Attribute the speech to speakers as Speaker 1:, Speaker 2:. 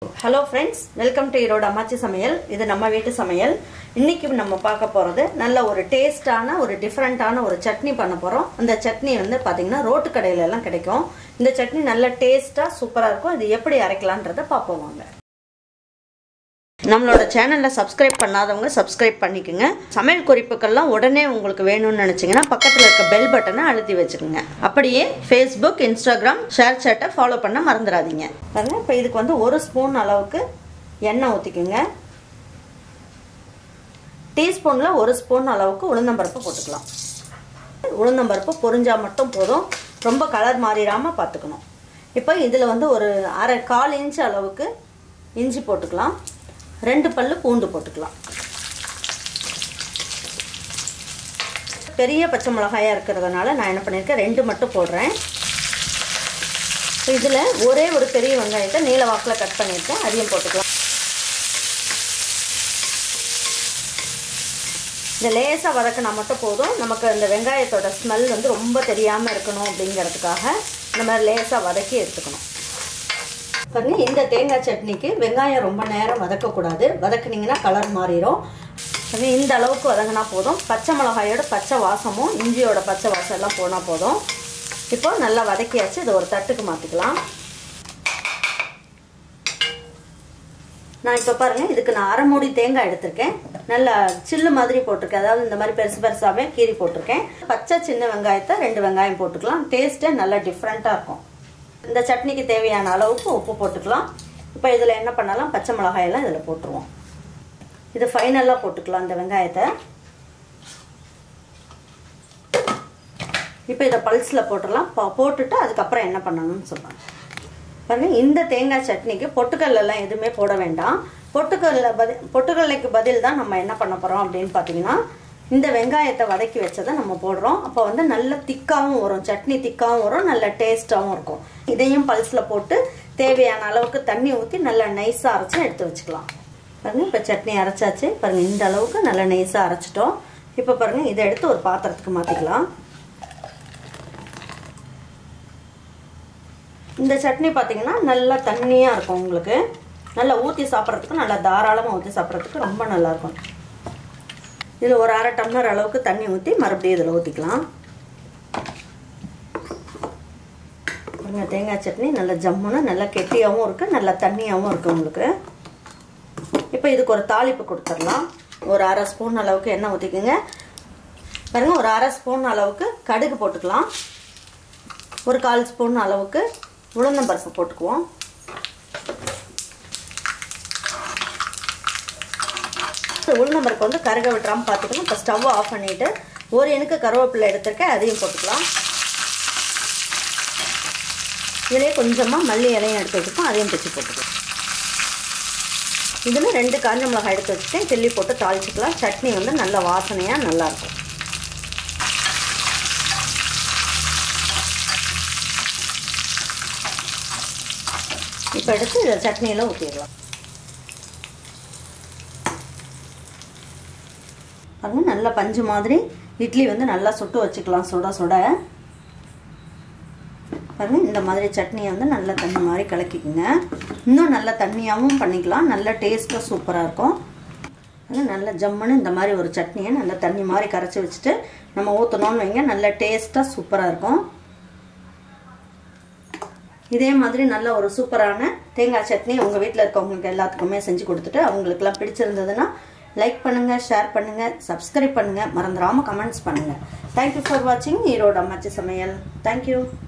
Speaker 1: hello friends welcome to Erode Ammachi Samayal இது நம்ம வீட்டு சமையல் இன்னைக்கு நம்ம பார்க்க போகிறது நல்ல ஒரு டேஸ்டான ஒரு டிஃப்ரெண்ட்டான ஒரு சட்னி பண்ண போகிறோம் அந்த சட்னி வந்து பார்த்தீங்கன்னா ரோட்டு கடையில எல்லாம் கிடைக்கும் இந்த சட்னி நல்ல டேஸ்ட்டாக சூப்பராக இருக்கும் இது எப்படி அரைக்கலான்றதை பார்ப்போம் வாங்க நம்மளோட சேனலில் சப்ஸ்கிரைப் பண்ணாதவங்க சப்ஸ்கிரைப் பண்ணிக்கோங்க சமையல் குறிப்புக்கள்லாம் உடனே உங்களுக்கு வேணும்னு நினச்சிங்கன்னா பக்கத்தில் இருக்க பெல் பட்டனை அழுத்தி வச்சுக்கோங்க அப்படியே Facebook Instagram ShareChat follow பண்ண மறந்துடாதீங்க பாருங்க இப்போ இதுக்கு வந்து ஒரு ஸ்பூன் அளவுக்கு எண்ணெய் ஊற்றிக்குங்க டீஸ்பூனில் ஒரு ஸ்பூன் அளவுக்கு உளுந்தம்பருப்பு போட்டுக்கலாம் உளுந்தம்பருப்பு பொரிஞ்சால் மட்டும் போதும் ரொம்ப கலர் மாறிடாமல் பார்த்துக்கணும் இப்போ இதில் வந்து ஒரு அரை கால் இன்ச் அளவுக்கு இஞ்சி போட்டுக்கலாம் ரெண்டு பல்லு பூண்டு போட்டுக்கலாம் பெரிய பச்சை மிளகாயாக இருக்கிறதுனால நான் என்ன பண்ணியிருக்கேன் ரெண்டு மட்டும் போடுறேன் இதில் ஒரே ஒரு பெரிய வெங்காயத்தை நீல வாக்கில் கட் பண்ணியிருக்கேன் அதையும் போட்டுக்கலாம் இந்த லேசாக வதக்கினா மட்டும் போதும் நமக்கு அந்த வெங்காயத்தோட ஸ்மெல் வந்து ரொம்ப தெரியாமல் இருக்கணும் அப்படிங்கிறதுக்காக இந்த மாதிரி லேசாக வதக்கி எடுத்துக்கணும் பாருங்க இந்த தேங்காய் சட்னிக்கு வெங்காயம் ரொம்ப நேரம் வதக்கக்கூடாது வதக்குனீங்கன்னா கலர் மாறிடும் இந்த அளவுக்கு வதங்கினா போதும் பச்சை மிளகாயோட பச்சை வாசமும் இஞ்சியோட பச்சை வாசம் எல்லாம் போனால் போதும் இப்போ நல்லா வதக்கியாச்சு இதை ஒரு தட்டுக்கு மாற்றிக்கலாம் நான் இப்போ பாருங்கள் இதுக்கு நான் அரை மூடி தேங்காய் எடுத்திருக்கேன் நல்லா சில்லு மாதிரி போட்டிருக்கேன் அதாவது இந்த மாதிரி பெருசு பெருசாகவே கீரி போட்டிருக்கேன் பச்சை சின்ன வெங்காயத்தை ரெண்டு வெங்காயம் போட்டுக்கலாம் டேஸ்ட்டே நல்லா டிஃப்ரெண்ட்டாக இருக்கும் இந்த சட்னிக்கு தேவையான அளவுக்கு உப்பு போட்டுக்கலாம் இப்போ இதில் என்ன பண்ணலாம் பச்சை மிளகாயெல்லாம் இதில் போட்டுருவோம் இது ஃபைனலாக போட்டுக்கலாம் இந்த வெங்காயத்தை இப்போ இதை பல்ஸில் போட்டுடலாம் போட்டுட்டு அதுக்கப்புறம் என்ன பண்ணணும்னு சொல்லுவாங்க பாருங்க இந்த தேங்காய் சட்னிக்கு பொட்டுக்கல்லாம் எதுவுமே போட வேண்டாம் பொட்டுக்கல்ல பதில் பொட்டுக்கல்லைக்கு பதில் தான் நம்ம என்ன பண்ண போகிறோம் அப்படின்னு பார்த்தீங்கன்னா இந்த வெங்காயத்தை வதக்கி வச்சதை நம்ம போடுறோம் அப்போ வந்து நல்ல திக்காகவும் வரும் சட்னி திக்காகவும் வரும் நல்ல டேஸ்ட்டாகவும் இருக்கும் இதையும் பல்ஸில் போட்டு தேவையான அளவுக்கு தண்ணி ஊற்றி நல்லா நைஸாக அரைச்சி எடுத்து வச்சுக்கலாம் பாருங்கள் இப்போ சட்னி அரைச்சாச்சு பாருங்கள் இந்த அளவுக்கு நல்லா நைஸாக அரைச்சிட்டோம் இப்போ பாருங்கள் இதை எடுத்து ஒரு பாத்திரத்துக்கு மாற்றிக்கலாம் இந்த சட்னி பார்த்தீங்கன்னா நல்லா தண்ணியாக இருக்கும் உங்களுக்கு நல்லா ஊற்றி சாப்பிட்றதுக்கு நல்லா தாராளமாக ஊற்றி சாப்பிட்றதுக்கு ரொம்ப நல்லாயிருக்கும் இதில் ஒரு அரை டம்ளர் அளவுக்கு தண்ணி ஊற்றி மறுபடியும் இதில் ஊற்றிக்கலாம் பாருங்க தேங்காய் சட்னி நல்ல ஜம்முன்னு நல்லா கெட்டியாகவும் இருக்குது நல்லா தண்ணியாகவும் இருக்குது உங்களுக்கு இப்போ இதுக்கு ஒரு தாளிப்பு கொடுத்துடலாம் ஒரு அரை ஸ்பூன் அளவுக்கு எண்ணெய் ஊற்றிக்குங்க பாருங்க ஒரு அரை ஸ்பூன் அளவுக்கு கடுகு போட்டுக்கலாம் ஒரு கால் ஸ்பூன் அளவுக்கு உளுந்தம்பருப்பு போட்டுக்குவோம் உளுந்தம்பருப்பு வந்து கருக விட்டுறாமல் பார்த்துக்கணும் இப்போ ஸ்டவ் ஆஃப் பண்ணிவிட்டு ஒரு எனக்கு கருவேப்பிலை எடுத்திருக்கேன் அதையும் போட்டுக்கலாம் இதிலே கொஞ்சமாக மல்லி இலையும் எடுத்து வச்சுப்போம் அதையும் பிச்சு போட்டுக்கலாம் இதில் ரெண்டு காஞ்ச மிளகாய் எடுத்து வச்சுட்டேன் கிள்ளி போட்டு தாளிச்சிக்கலாம் சட்னி வந்து நல்ல வாசனையாக நல்லாயிருக்கும் இப்போ எடுத்து இதை சட்னியில் ஊற்றிடலாம் பாருங்க நல்ல பஞ்சு மாதிரி இட்லி வந்து நல்லா சுட்டு வச்சுக்கலாம் சுட சுட பாருங்க இந்த மாதிரி சட்னியை வந்து நல்லா தண்ணி மாதிரி கலக்கிக்குங்க இன்னும் நல்ல தண்ணியாகவும் பண்ணிக்கலாம் நல்ல டேஸ்ட்டாக சூப்பராக இருக்கும் நல்ல ஜம்முன்னு இந்த மாதிரி ஒரு சட்னியை நல்லா தண்ணி மாதிரி கரைச்சி வச்சுட்டு நம்ம ஊற்றணும்னு வைங்க நல்ல டேஸ்ட்டாக சூப்பராக இருக்கும் இதே மாதிரி நல்ல ஒரு சூப்பரான தேங்காய் சட்னி உங்கள் வீட்டில் இருக்கவங்களுக்கு எல்லாத்துக்குமே செஞ்சு கொடுத்துட்டு அவங்களுக்குலாம் பிடிச்சிருந்ததுன்னா லைக் பண்ணுங்கள் ஷேர் பண்ணுங்கள் சப்ஸ்கிரைப் பண்ணுங்கள் மறந்துடாமல் கமெண்ட்ஸ் பண்ணுங்கள் தேங்க்யூ ஃபார் வாட்சிங் ஈரோடு அம்மாச்சி சமையல் தேங்க்யூ